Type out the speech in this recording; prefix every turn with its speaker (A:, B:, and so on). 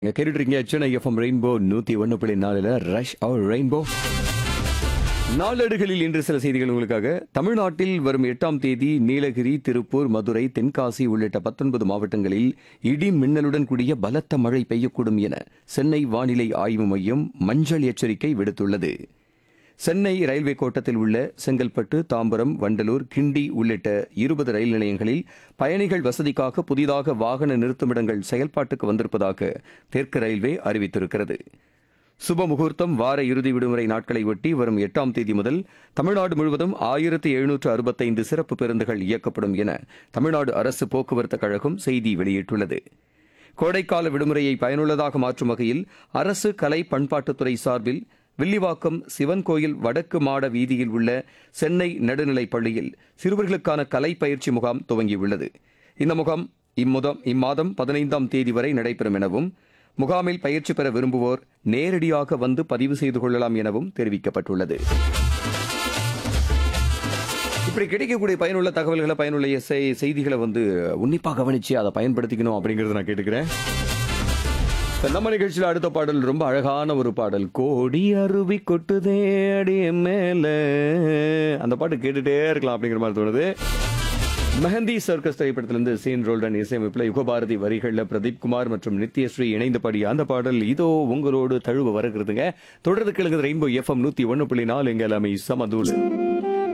A: இங்க கேட்டுட்டு இருக்கீங்க சென்னை எஃப்எம் ரெயின்போ நூத்தி ஒன்னு புள்ளி நாலுல ரஷ் அவர் ரெயின்போ நாளேடுகளில் இன்று சில செய்திகள் உங்களுக்காக தமிழ்நாட்டில் வரும் எட்டாம் தேதி நீலகிரி திருப்பூர் மதுரை தென்காசி உள்ளிட்ட பத்தொன்பது மாவட்டங்களில் இடி மின்னலுடன் கூடிய பலத்த மழை பெய்யக்கூடும் என சென்னை வானிலை ஆய்வு மையம் மஞ்சள் எச்சரிக்கை விடுத்துள்ளது சென்னை ரயில்வே கோட்டத்தில் உள்ள செங்கல்பட்டு தாம்பரம் வண்டலூர் கிண்டி உள்ளிட்ட இருபது ரயில் நிலையங்களில் பயணிகள் வசதிக்காக புதிதாக வாகன நிறுத்துமிடங்கள் செயல்பாட்டுக்கு வந்திருப்பதாக தெற்கு ரயில்வே அறிவித்திருக்கிறது சுப முகூர்த்தம் வார இறுதி விடுமுறை நாட்களை ஒட்டி வரும் எட்டாம் தேதி முதல் தமிழ்நாடு முழுவதும் ஆயிரத்து எழுநூற்று அறுபத்தைந்து சிறப்பு பேருந்துகள் இயக்கப்படும் என தமிழ்நாடு அரசு போக்குவரத்து கழகம் செய்தி வெளியிட்டுள்ளது கோடைக்கால விடுமுறையை பயனுள்ளதாக மாற்றும் வகையில் அரசு கலை பண்பாட்டுத்துறை சார்பில் வில்லிவாக்கம் சிவன் கோயில் வடக்கு மாட வீதியில் உள்ள சென்னை நடுநிலைப் பள்ளியில் சிறுவர்களுக்கான கலை பயிற்சி முகாம் துவங்கியுள்ளது இந்த முகாம் இம்முதம் இம்மாதம் பதினைந்தாம் தேதி வரை நடைபெறும் எனவும் முகாமில் பயிற்சி பெற விரும்புவோர் நேரடியாக வந்து பதிவு செய்து கொள்ளலாம் எனவும் தெரிவிக்கப்பட்டுள்ளது இப்படி கிடைக்கக்கூடிய பயனுள்ள தகவல்களை பயனுள்ள செய்- செய்திகளை வந்து உன்னிப்பாக கவனிச்சு அதை பயன்படுத்திக்கணும் அப்படிங்கறத நான் கேட்டுக்கிறேன் இப்ப நம்ம நிகழ்ச்சியில் அடுத்த பாடல் ரொம்ப அழகான ஒரு பாடல் கோடி அருவி கொட்டுதே அடி என் மேல அந்த பாட்டு கேட்டுட்டே இருக்கலாம் அப்படிங்கிற மாதிரி தோணுது மெஹந்தி சர்க்கஸ் திரைப்படத்திலிருந்து சீன் ரோல்டன் இசையமைப்பில் யுகபாரதி வரிகளில் பிரதீப் குமார் மற்றும் நித்யஸ்ரீ இணைந்த பாடிய அந்த பாடல் இதோ உங்களோடு தழுவ வருகிறதுங்க தொடர்ந்து கிழங்கு ரெயின்போ எஃப்எம் நூத்தி ஒன்னு புள்ளி நாலு எங்க எல்லாமே சமதூள்